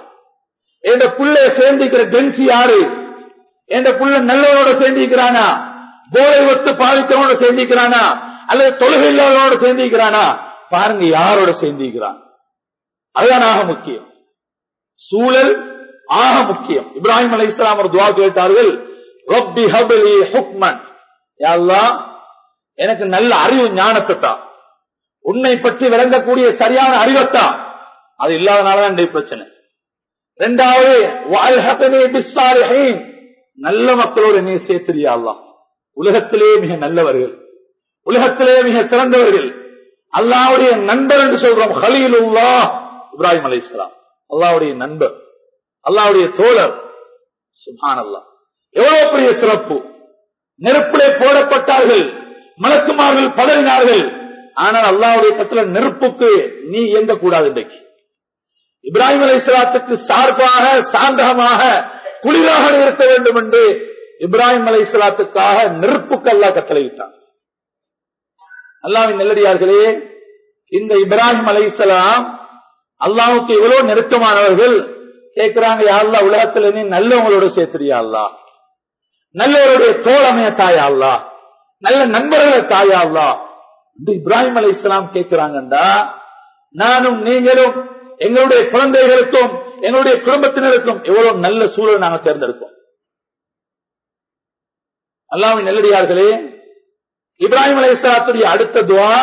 என் புள்ளைய சேர்ந்திக்கிற டென்சி யாரு என் புள்ள நல்லவனோட சேர்ந்திக்கிறானா போதை ஒத்து பாதித்தவனோட சேர்ந்திக்கிறானா அல்லது தொழுகை இல்லாதவனோட சேர்ந்திக்கிறானா பாருங்க யாரோட சேர்ந்திக்கிறான் அதுதான் ஆக முக்கியம் சூழல் ஆக முக்கியம் இப்ராஹிம் அலி இஸ்லாம் ஒரு துவா கேட்டார்கள் ரொப்பி ஹபலி ஹுக்மன் எனக்கு நல்ல அறிவு ஞானத்தை தான் உன்னை பற்றி விளங்கக்கூடிய சரியான அறிவத்தா அது இல்லாதனாலதான் இந்த பிரச்சனை இரண்டாவது நல்ல மக்களோடு நீ சேர்த்திரியா அல்லா உலகத்திலே மிக நல்லவர்கள் உலகத்திலே மிக சிறந்தவர்கள் அல்லாவுடைய நண்பர் என்று சொல்றோம் ஹலீலுல்லா இப்ராஹிம் அலி இஸ்லாம் அல்லாவுடைய நண்பர் அல்லாவுடைய தோழர் சுபான் அல்லா எவ்வளவு பெரிய சிறப்பு நெருப்பிலே போடப்பட்டார்கள் மலக்குமார்கள் பதறினார்கள் ஆனால் அல்லாவுடைய கட்டளை நெருப்புக்கு நீ இயங்க கூடாது இன்றைக்கு இப்ராஹிம் அலி இஸ்லாத்துக்கு சார்பாக சாந்தகமாக குளிராக இருக்க வேண்டும் என்று இப்ராஹிம் அலி இஸ்லாத்துக்காக நெருப்புக்கு அல்லா கட்டளையிட்டான் அல்லாவின் நெல்லடியார்களே இந்த இப்ராஹிம் அலி இஸ்லாம் அல்லாவுக்கு எவ்வளவு நெருக்கமானவர்கள் கேட்கிறாங்க யாருலா உலகத்துல நீ நல்லவங்களோட சேர்த்துறியா அல்லா நல்லவருடைய தோழமைய தாயா அல்லா நல்ல நண்பர்களை தாயா அல்லா இப்ராஹிம் அலி இஸ்லாம் கேட்கிறாங்கண்டா நானும் நீங்களும் எங்களுடைய குழந்தைகளுக்கும் எங்களுடைய குடும்பத்தினருக்கும் எவ்வளவு நல்ல சூழல் நாங்கள் தேர்ந்தெடுப்போம் அல்லாவின் நெல்லடியார்களே இப்ராஹிம் அலி இஸ்லாத்துடைய அடுத்த துவா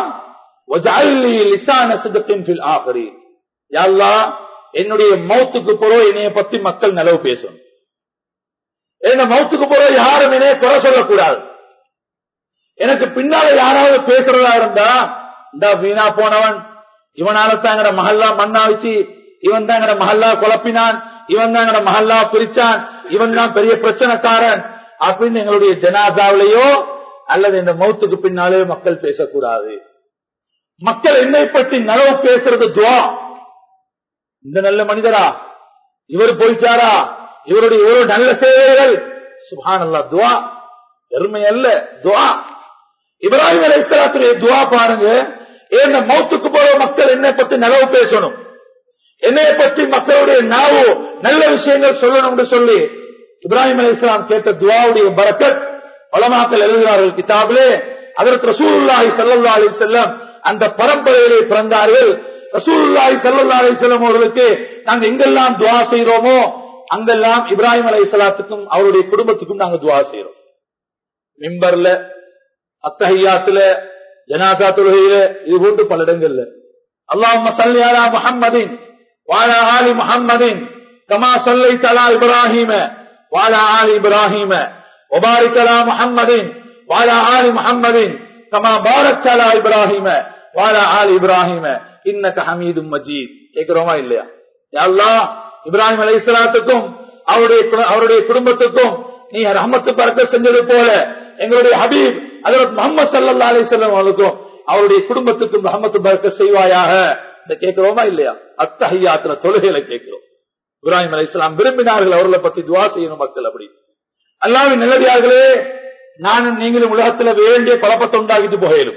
என்னுடைய மௌத்துக்கு போறோம் என்னைய பத்தி மக்கள் நிலவு பேசும் என்ன மௌத்துக்கு போறோம் யாரும் என்னைய குறை சொல்லக்கூடாது எனக்கு பின்னால யாராவது பேசுறதா இருந்தா இந்த வீணா போனவன் இவனால தாங்கிற மஹல்லா மண்ணா வச்சு இவன் தாங்கிற மஹல்லா குழப்பினான் இவன் தாங்கிற மஹல்லா பிரிச்சான் இவன் தான் பெரிய பிரச்சனைக்காரன் அப்படின்னு எங்களுடைய ஜனாதாவிலேயோ அல்லது இந்த மௌத்துக்கு பின்னாலே மக்கள் பேசக்கூடாது மக்கள் என்னை பற்றி நலவு பேசுறது துவா இந்த நல்ல மனிதரா இவர் போயிட்டாரா இவருடைய ஒரு நல்ல சேவைகள் சுபான் அல்லா துவா பெருமை அல்ல துவா இப்ராஹிம் அலைத்தலாத்துடைய துவா பாருங்க ஏன் மௌத்துக்கு போற மக்கள் என்னை பற்றி நலவு பேசணும் என்னைய பற்றி மக்களுடைய நாவு நல்ல விஷயங்கள் சொல்லணும்னு சொல்லி இப்ராஹிம் அலி இஸ்லாம் கேட்ட துவாவுடைய பரக்கத் பலமாக்கள் எழுதுகிறார்கள் கிதாபிலே அதற்கு ரசூலுல்லாஹி சல்லா அலி செல்லம் அந்த பரம்பரையிலே பிறந்தார்கள் ரசூலுல்லாஹி சல்லா அலி செல்லம் அவர்களுக்கு நாங்க எங்கெல்லாம் துவா செய்யறோமோ அங்கெல்லாம் இப்ராஹிம் அலி இஸ்லாத்துக்கும் அவருடைய குடும்பத்துக்கும் நாங்க துவா செய்யறோம் மிம்பர்ல அத்தஹியாத்துல ஜனாசா தொழுகையில இது போன்று பல இடங்கள்ல அல்லாஹ் சல்லி அலா முஹம்மதின் வாழ ஆலி முஹம்மதின் கமா சொல்லை தலா இப்ராஹிம வாழ ஆலி இப்ராஹிம وبارك على محمد وعلى آل محمد كما باركت على إبراهيم وعلى آل إبراهيم إنك حميد مجيد கேக்குறோமா இல்லையா யா அல்லாஹ் இப்ராஹிம் அலைஹிஸ்ஸலாத்துக்கும் அவருடைய கு- அவருடைய குடும்பத்துக்கும் நீ ரஹமத்து பறக்க செஞ்சது போல எங்களுடைய ஹபீப் அதற்கு முகமது சல்லா அலிசல்லாம் அவர்களுக்கும் அவருடைய குடும்பத்துக்கும் ரஹமத்து பறக்க செய்வாயாக இதை கேட்கிறோமா இல்லையா அத்தஹியாத்துல தொழுகையில கேட்கிறோம் இப்ராஹிம் அலைஹிஸ்ஸலாம் விரும்பினார்கள் அவர்களை பத்தி துவா செய்யணும் மக்கள் அப்படி அல்லாவின் நிலவியார்களே நானும் நீங்களும் உலகத்துல வேண்டிய குழப்பத்தை உண்டாக்கிட்டு போயிடும்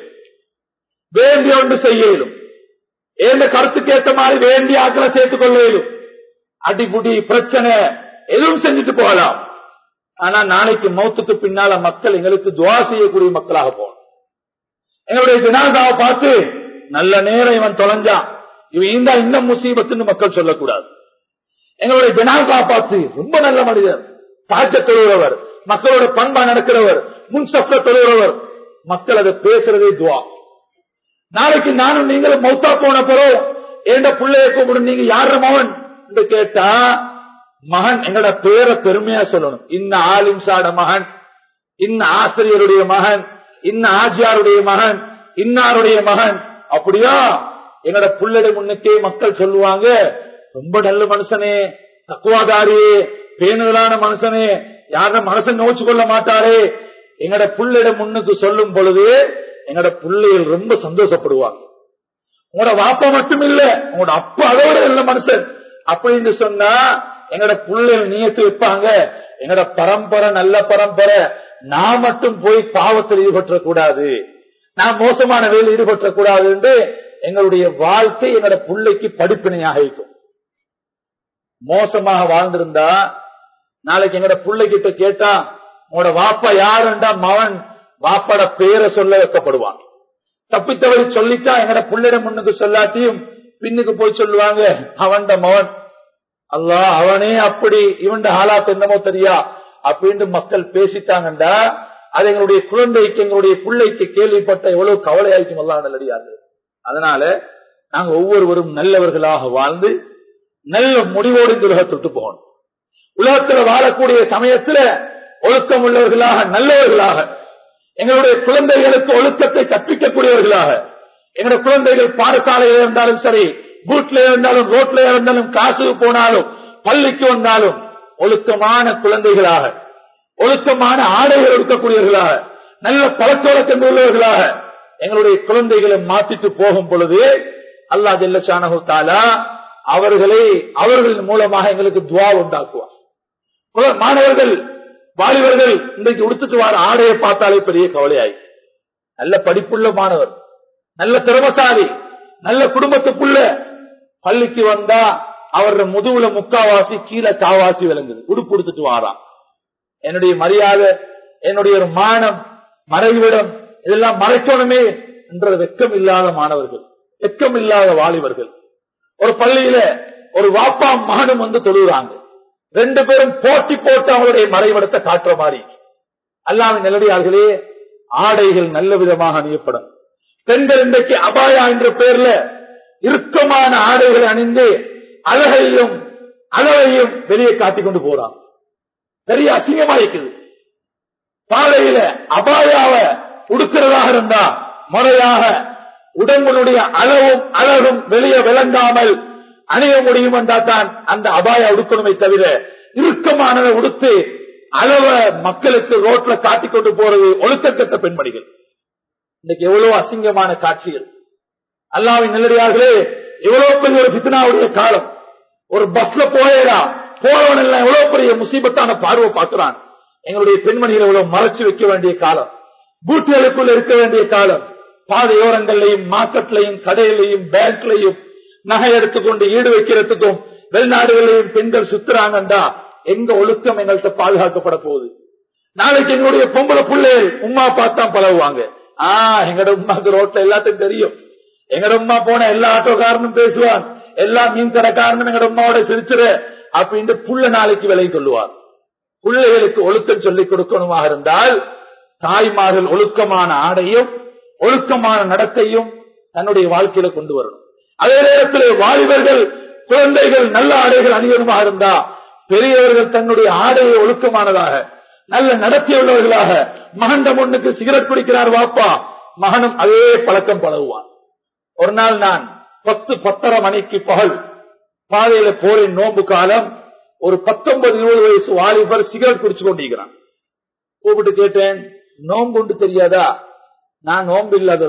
வேண்டிய ஒன்று செய்ய இயலும் ஏந்த கருத்துக்கு ஏற்ற மாதிரி வேண்டிய ஆக்களை சேர்த்துக் கொள்ள இயலும் அடிபுடி பிரச்சனை எதுவும் செஞ்சுட்டு போகலாம் ஆனா நாளைக்கு மௌத்துக்கு பின்னால மக்கள் எங்களுக்கு துவா செய்யக்கூடிய மக்களாக போகணும் எங்களுடைய ஜனாதாவை பார்த்து நல்ல நேரம் இவன் தொலைஞ்சான் இவன் இருந்தா இன்னும் முசீபத்துன்னு மக்கள் சொல்லக்கூடாது எங்களுடைய ஜனாதா பார்த்து ரொம்ப நல்ல மனிதர் சாட்ச தொழுகிறவர் மக்களோட பண்பா நடக்கிறவர் முன் சப்த தொழுகிறவர் மக்கள் அதை பேசுறதே துவா நாளைக்கு நானும் நீங்களும் மௌத்தா போன பிறகு எந்த பிள்ளைய கூப்பிடு நீங்க யார மகன் என்று கேட்டா மகன் எங்கட பேரை பெருமையா சொல்லணும் இன்ன ஆலிம் சாட மகன் இன்ன ஆசிரியருடைய மகன் இன்ன ஆஜியாருடைய மகன் இன்னாருடைய மகன் அப்படியா எங்கட புள்ளடை முன்னுக்கே மக்கள் சொல்லுவாங்க ரொம்ப நல்ல மனுஷனே தக்குவாதாரியே பேணுதலான மனுஷனே யாரும் மனசை நோச்சு கொள்ள மாட்டாரே எங்கட புள்ளிட முன்னுக்கு சொல்லும் பொழுது எங்கட பிள்ளைகள் ரொம்ப சந்தோஷப்படுவாங்க உங்களோட வாப்பா மட்டும் இல்ல உங்களோட அப்பா அதோட நல்ல மனுஷன் அப்படின்னு சொன்னா எங்கட பிள்ளைகள் நியத்து வைப்பாங்க எங்கட பரம்பரை நல்ல பரம்பரை நான் மட்டும் போய் பாவத்தில் ஈடுபட்ட கூடாது நான் மோசமான வேலையில் ஈடுபட்ட கூடாது என்று எங்களுடைய வாழ்க்கை எங்கட பிள்ளைக்கு படிப்பினையாக இருக்கும் மோசமாக வாழ்ந்திருந்தா நாளைக்கு எங்கட பிள்ளை கிட்ட கேட்டா உங்களோட வாப்பா யாருண்டா மவன் வாப்பாட பேரை சொல்ல வைக்கப்படுவான் தப்பித்தவரை சொல்லிட்டா எங்கட பிள்ளைட முன்னுக்கு சொல்லாட்டியும் பின்னுக்கு போய் சொல்லுவாங்க அவன்ட மவன் அல்லா அவனே அப்படி இவன் ஹாலாத் என்னமோ தெரியா அப்படின்னு மக்கள் பேசிட்டாங்கண்டா அது எங்களுடைய குழந்தைக்கு எங்களுடைய பிள்ளைக்கு கேள்விப்பட்ட எவ்வளவு கவலையாയിരിக்கும் எல்லாம் நல்லடியாது அதனால நாங்க ஒவ்வொருவரும் நல்லவர்களாக வாழ்ந்து நல்ல முடிவோடு இந்த உலகத்துக்கு போகணும் உலகத்துல வாழக்கூடிய சமயத்துல ஒழுக்கம் உள்ளவர்களாக நல்லவர்களாக எங்களுடைய குழந்தைகளுக்கு ஒழுக்கத்தை கற்பிக்கக்கூடியவர்களாக எங்களுடைய குழந்தைகள் பாடசாலையில் இருந்தாலும் சரி வீட்டுல இருந்தாலும் ரோட்ல இருந்தாலும் காசுக்கு போனாலும் பள்ளிக்கு வந்தாலும் ஒழுக்கமான குழந்தைகளாக ஒழுக்கமான ஆடைகள் எடுக்கக்கூடியவர்களாக நல்ல பழக்கவழக்கம் உள்ளவர்களாக எங்களுடைய குழந்தைகளை மாத்திட்டு போகும் பொழுது அல்லா ஜெல்லச்சானு தாலா அவர்களை அவர்களின் மூலமாக எங்களுக்கு துவா உண்டாக்குவார் குல- மாணவர்கள் வாலிபர்கள் இன்றைக்கு உடுத்துட்டு வர ஆடையை பார்த்தாலே பெரிய கவலையாயிடுச்சு நல்ல படிப்புள்ள மாணவர் நல்ல திறமசாலி நல்ல குடும்பத்துக்குள்ள பள்ளிக்கு வந்தா அவரோட முதுகுல முக்காவாசி கீழே காவாசி விளங்குது உடுப்பு உடுத்துட்டு வாரான் என்னுடைய மரியாதை என்னுடைய ஒரு மானம் மறைவிடம் இதெல்லாம் மறைக்கணுமே என்ற வெக்கம் இல்லாத மாணவர்கள் வெக்கம் இல்லாத வாலிபர்கள் ஒரு பள்ளியில ஒரு வாப்பா மகனும் வந்து தொழுகிறாங்க ரெண்டு பேரும் போட்டி போட்டு அவங்களுடைய மறைவிடத்தை காட்டுற மாதிரி அல்லாவின் நல்லடியார்களே ஆடைகள் நல்ல விதமாக அணியப்படும் பெண்கள் இன்றைக்கு அபாயா என்ற பெயர்ல இறுக்கமான ஆடைகள் அணிந்து அழகையும் அளவையும் வெளியே காட்டிக் கொண்டு போறாங்க பெரிய அசிங்கமா இருக்குது பாதையில அபாயாவ உடுக்கிறதாக இருந்தா முறையாக உடம்புடைய அளவும் அழகும் வெளியே விளங்காமல் அணிய முடியும் என்றால் தான் அந்த அபாய உடுக்கணுமே தவிர இறுக்கமானதை உடுத்து அளவ மக்களுக்கு ரோட்ல காட்டிக் கொண்டு போறது ஒழுக்கக்கட்ட பெண்மணிகள் இன்னைக்கு எவ்வளவு அசிங்கமான காட்சிகள் அல்லாவின் நல்லடியார்களே எவ்வளவு பெரிய ஒரு பித்னாவுடைய காலம் ஒரு பஸ்ல போயடா போறவன் எல்லாம் எவ்வளவு பெரிய முசீபத்தான பார்வை பார்க்கிறான் எங்களுடைய பெண்மணிகளை எவ்வளவு மறைச்சு வைக்க வேண்டிய காலம் பூட்டுகளுக்குள்ள இருக்க வேண்டிய காலம் பாதையோரங்கள்லையும் மார்க்கெட்லையும் கடையிலையும் பேங்க்லையும் நகை எடுத்துக்கொண்டு ஈடு வைக்கிறதுக்கும் வெளிநாடுகளையும் பெண்கள் சுத்துறாங்கண்டா எங்க ஒழுக்கம் எங்கள்கிட்ட பாதுகாக்கப்பட போகுது நாளைக்கு எங்களுடைய பொம்பளை பிள்ளைகள் உமா பார்த்தா பழகுவாங்க ஆஹ் எங்கட உமாக்கு ரோட்ல எல்லாத்துக்கும் தெரியும் எங்கட உமா போன எல்லா ஆட்டோக்காரனும் பேசுவான் எல்லா மீன் கடைக்காரனும் எங்கட உமாவோட சிரிச்சிரு அப்படின்ட்டு புள்ள நாளைக்கு விலை சொல்லுவார் பிள்ளைகளுக்கு ஒழுக்கம் சொல்லிக் கொடுக்கணுமாக இருந்தால் தாய்மார்கள் ஒழுக்கமான ஆடையும் ஒழுக்கமான நடத்தையும் தன்னுடைய வாழ்க்கையில கொண்டு வரணும் அதே நேரத்தில் வாலிபர்கள் குழந்தைகள் நல்ல ஆடைகள் அணிவதுமாக இருந்தா பெரியவர்கள் தன்னுடைய ஆடையை ஒழுக்கமானதாக நல்ல நடத்தியுள்ளவர்களாக மகண்ட முன்னுக்கு சிகரெட் பிடிக்கிறார் வாப்பா மகனும் அதே பழக்கம் பழகுவான் ஒரு நாள் நான் பத்து பத்தரை மணிக்கு பகல் பாதையில போறேன் நோன்பு காலம் ஒரு பத்தொன்பது இருபது வயசு வாலிபர் சிகரெட் குடிச்சு கொண்டிருக்கிறான் கூப்பிட்டு கேட்டேன் நோன்பு உண்டு தெரியாதா நான் நோன்பு இல்லாத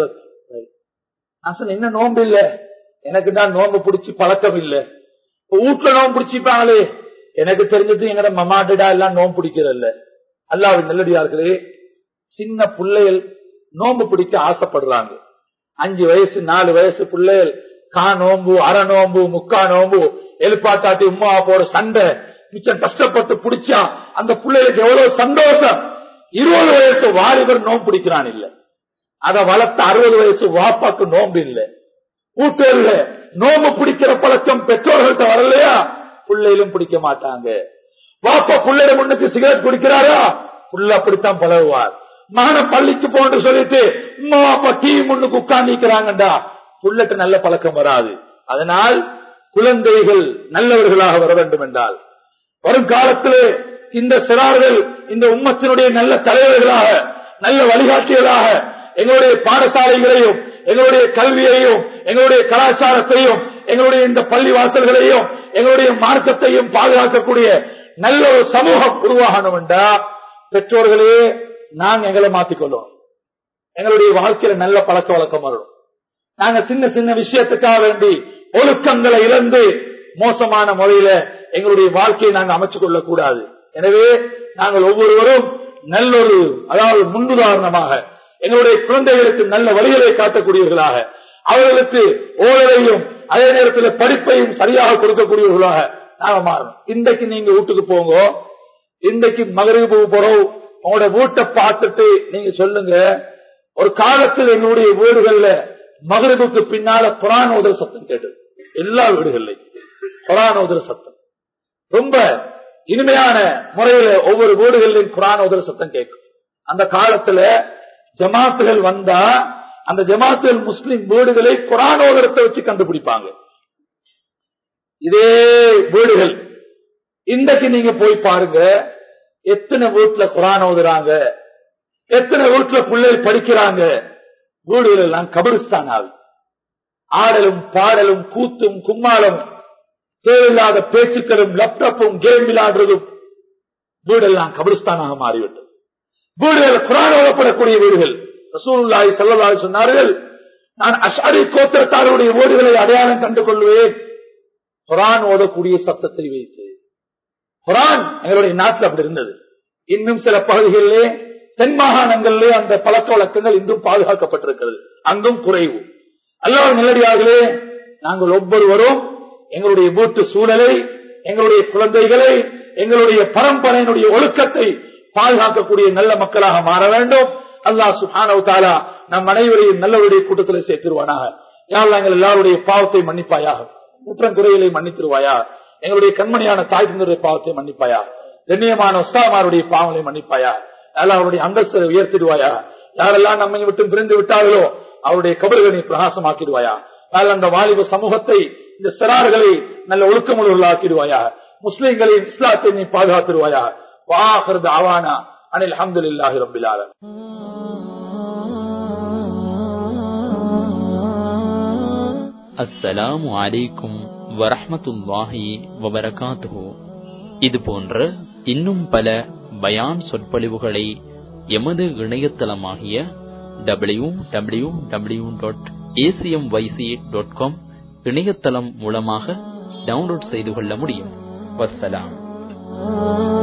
நான் சொன்னேன் என்ன நோன்பு இல்ல எனக்கு தான் நோன்பு பிடிச்சி பழக்கம் இல்ல இப்ப வீட்டுல நோன்பு பிடிச்சிப்பாங்களே எனக்கு தெரிஞ்சது எங்கட மமாட்டடா எல்லாம் நோன்பு பிடிக்கிறல்ல அல்லாவின் நல்லடியார்களே சின்ன பிள்ளைகள் நோன்பு பிடிக்க ஆசைப்படுறாங்க அஞ்சு வயசு நாலு வயசு பிள்ளைகள் கா நோம்பு அரை நோம்பு முக்கா நோம்பு எழுப்பாட்டாட்டி உமா போற சண்டை மிச்சம் கஷ்டப்பட்டு பிடிச்சா அந்த பிள்ளைகளுக்கு எவ்வளவு சந்தோஷம் இருபது வயசு வாலிபர் நோம்பு பிடிக்கிறான் இல்ல அத வளர்த்த அறுபது வயசு வாப்பாக்கு நோம்பு இல்ல கூட்டல்ல நோம்பு பிடிக்கிற பழக்கம் பெற்றோர்கள்ட்ட வரலையா பிள்ளைகளும் பிடிக்க மாட்டாங்க வாப்பா பிள்ளைய முன்னுக்கு சிகரெட் குடிக்கிறாரா புள்ள அப்படித்தான் பழகுவார் மகன பள்ளிக்கு போன்னு சொல்லிட்டு அம்மா அப்பா டிவி முன்னுக்கு உட்கார்ந்து புள்ளட்டு நல்ல பழக்கம் வராது அதனால் குழந்தைகள் நல்லவர்களாக வர வேண்டும் என்றால் வரும் காலத்திலே இந்த சிறார்கள் இந்த உம்மத்தினுடைய நல்ல தலைவர்களாக நல்ல வழிகாட்டிகளாக எங்களுடைய பாடசாலைகளையும் எங்களுடைய கல்வியையும் எங்களுடைய கலாச்சாரத்தையும் எங்களுடைய இந்த பள்ளி வாசல்களையும் எங்களுடைய மார்க்கத்தையும் பாதுகாக்கக்கூடிய நல்ல ஒரு சமூகம் உருவாகணும் என்றா பெற்றோர்களே நாங்க எங்களை மாத்திக்கொள்ளும் எங்களுடைய வாழ்க்கையில நல்ல பழக்க வழக்கம் வரணும் நாங்க சின்ன சின்ன விஷயத்துக்காக வேண்டி ஒழுக்கங்களை இழந்து மோசமான முறையில எங்களுடைய வாழ்க்கையை நாங்க அமைச்சுக் கொள்ளக் கூடாது எனவே நாங்கள் ஒவ்வொருவரும் நல்லொரு அதாவது முன்னுதாரணமாக எங்களுடைய குழந்தைகளுக்கு நல்ல வழிகளை காட்டக்கூடியவர்களாக அவர்களுக்கு ஓரலையும் அதே நேரத்தில் படிப்பையும் சரியாக கொடுக்கக்கூடியவர்களாக நாங்க மாறணும் இன்றைக்கு நீங்க வீட்டுக்கு போங்க இன்றைக்கு மகரிபு போறோம் உங்களோட வீட்டை பார்த்துட்டு நீங்க சொல்லுங்க ஒரு காலத்தில் எங்களுடைய வீடுகள்ல மகரிபுக்கு பின்னால புறானோதர சத்தம் கேட்டது எல்லா வீடுகள்லையும் புறானோதர சத்தம் ரொம்ப இனிமையான முறையில ஒவ்வொரு வீடுகளிலும் புறானோதர சத்தம் கேட்கும் அந்த காலத்துல ஜமாத்துகள் வந்தா அந்த ஜமாத்துகள் முஸ்லிம் வீடுகளை குரானோதரத்தை வச்சு கண்டுபிடிப்பாங்க இதே வீடுகள் இன்றைக்கு நீங்க போய் பாருங்க எத்தனை வீட்டுல குரான் ஓதுறாங்க எத்தனை வீட்டுல பிள்ளைகள் படிக்கிறாங்க வீடுகள் எல்லாம் கபிரிஸ்தான் ஆகுது ஆடலும் பாடலும் கூத்தும் கும்மாளம் தேவையில்லாத பேச்சுக்களும் லேப்டாப்பும் கேம் விளையாடுறதும் வீடெல்லாம் கபிரிஸ்தானாக மாறிவிட்டது வீடுகள் குரான் ஓதப்படக்கூடிய வீடுகள் ரசூலுல்லாஹி ஸல்லல்லாஹு சொன்னார்கள் நான் அஷாரி கோத்திரத்தாருடைய வீடுகளை அடையாளம் கண்டு கொள்வேன் குரான் ஓதக்கூடிய சத்தத்தை வைத்து குரான் எங்களுடைய நாட்டில் அப்படி இருந்தது இன்னும் சில பகுதிகளிலே தென் மாகாணங்களிலே அந்த பழக்க வழக்கங்கள் இன்றும் பாதுகாக்கப்பட்டிருக்கிறது அங்கும் குறைவு அல்லாஹ் நல்லடியார்களே நாங்கள் ஒவ்வொருவரும் எங்களுடைய வீட்டு சூழலை எங்களுடைய குழந்தைகளை எங்களுடைய பரம்பரையினுடைய ஒழுக்கத்தை பாதுகாக்கக்கூடிய நல்ல மக்களாக மாற வேண்டும் அல்லாஹ் சுஹானவ் தாலா நம் அனைவரையும் நல்லவருடைய கூட்டத்தில் சேர்த்திருவானாக யாரெல்லாம் எங்கள் எல்லாருடைய பாவத்தை மன்னிப்பாயாக குற்றம் குறைகளை மன்னித்திருவாயா எங்களுடைய கண்மணியான தாய் தந்தருடைய பாவத்தை மன்னிப்பாயா கண்ணியமான உஸ்தாமாருடைய பாவங்களை மன்னிப்பாயா யாரெல்லாம் அவருடைய அந்தஸ்தை உயர்த்திடுவாயா யாரெல்லாம் நம்மை விட்டு பிரிந்து விட்டார்களோ அவருடைய கபர்களை பிரகாசமாக்கிடுவாயா யாரெல்லாம் அந்த வாலிப சமூகத்தை இந்த சிறார்களை நல்ல ஒழுக்கமுள்ளவர்களாக்கிடுவாயா முஸ்லிம்களின் இஸ்லாத்தை நீ பாதுகாத்திருவாயா வாஹர் ஆவானா அனில் அஹமதுல்லாஹி ரபில் ஆலம் அஸ்ஸலாமு அலைக்கும் வரஹ்மத்துல்லாஹி வபரகாத்துஹு இது போன்ற இன்னும் பல பயான் சொற்பொழிவுகளை எமது இணையதளமாகிய W W W dot ACM YC dot com இணையதளம் மூலமாக டவுன்லோட் செய்து கொள்ள முடியும் வசலாம்